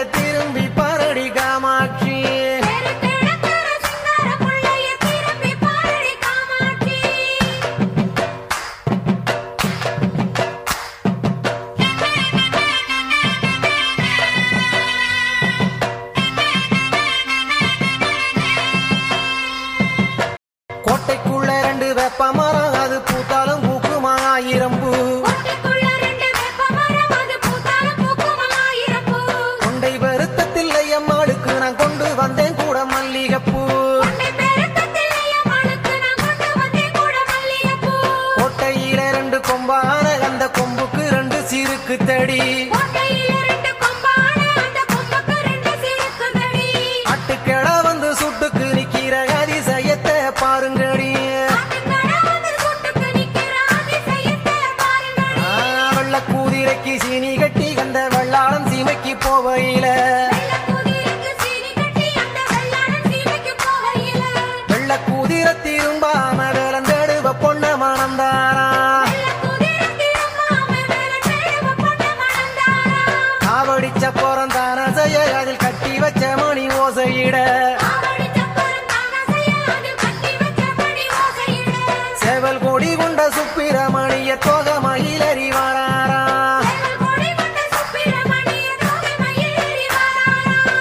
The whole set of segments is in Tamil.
திரும்பி பாரடி காமாட்சி பேரு தேடக்கார சிங்கார புள்ளைய திரும்பி பாரடி காமாட்சி கோட்டைக்குள்ள ரெண்டு வெப்ப மரம் அது பூத்தாலும் பூக்குமா ஆயிரம் பூ கோட்டைக்குள்ள ரெண்டு வேப்ப மரம் அது பூத்தாலும் பூக்கும் ஆயிரம் பூ கொண்டை வருத்தத்தில்லை அம்மாளுக்கு நான் கொண்டு வந்தேன் கூட மல்லிகைப்பூ உன்னை பெருக்கத்திலேயே மழுக்கு நான் கொண்டு வந்தேன் கூட மல்லிகைப்பூ கோட்டையில ரெண்டு கொம்பான அந்த கொம்புக்கு ரெண்டு சிறுக்கு தடி கோட்டையில ரெண்டு கொம்பான அந்த கொம்புக்கு ரெண்டு சிறுக்குதடி அட்டுக்கெட வந்து சுட்டுக்கு நிக்கிற அதிசயத்தை பாருங்கடி காட்டுக்கடை வந்து சுட்டுக்கு நிக்கிற அதிசயத்தை பாருங்கடி ஆ, வெள்ள கூதிரைக்கு சீனி கட்டி அந்த வெள்ளாளம் சீமைக்கு போவையில வெள்ளக்குதிரைக்கு சீனி கட்டி அந்த வெள்ளாளன் சீமைக்கு போகையில வெள்ள கூதிர திரும்பாம வேலந்தேடுவ பொண்ண மணந்தாரா வெள்ளக்குதிரை திரும்பாம வேலை தேடுவ பொண்ண மணந்தாரா காவடிச்ச போறந்தான செய்ய அதில் கட்டி வச்ச மணி ஓசையிட ஆவடிச்ச பொருந்தானசைய அதில் கட்டி வச்ச படி ஓசையிட சேவல் கொடி கொண்ட சுப்பிரமணிய தோக மயிலறி வராரா சேவல் கொடி கொண்ட சுப்பிரமணிய தோகை மயிலேறி வாராராம்.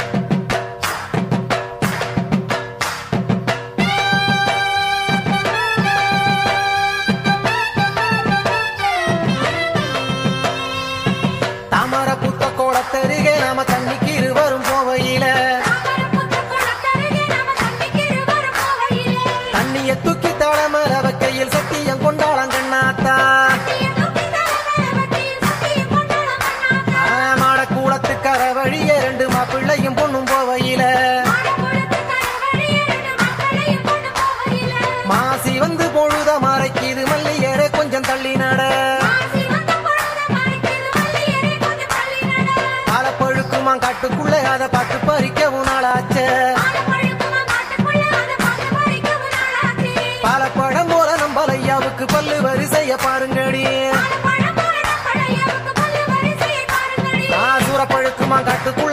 தாமர புத்த கோலத்தருகே நாம தண்ணிக்கு இருவரும் போவையில தாமரைப்புத்த குளத்தருகே நாம தண்ணிக்கு இருவரும் போகையிலே. தண்ணிய தூக்கி தளமர வைக்கையில் சத்தியம் கொண்டாளம் கண்ணாத்தா சத்தியம் தூக்கி தலைமையில வட்டியில் சத்தியம் கொண்டாட மண்ணாத்தா. மாட கூடத்துக்கர வழியே ரெண்டு மாப்பிள்ளையும் பொண்ணும் போவையில மாடக்குளத்து கரைவழியே ரெண்டு மக்களையும் கொண்டு போகையிலே. மாசி வந்து பொழுத மறைக்குது மல்லியரே கொஞ்சம் தள்ளி நட மாசி வந்த பொழுது மறைக்குது மல்லியரே கொஞ்சம் தள்ளி நட. காலப்பழுக்குமா காட்டுக்குள்ளே அதை பாட்டு பறிக்கவும் நாளாச்சே ஆலப்பழுக்குமா காட்டுக்குள்ள அதை பார்த்து பறிக்கவும் நாளாச்சு. பாலப்பழம் போல நம்பலையாவுக்கு பல்லு வரிசைய பாருங்கடி ஆலப்பழம் போல பழையவுக்கு பல்லு வரிசையை பாருங்கடி. ஆசுர பழுக்குமா காட்டுக்குள்ள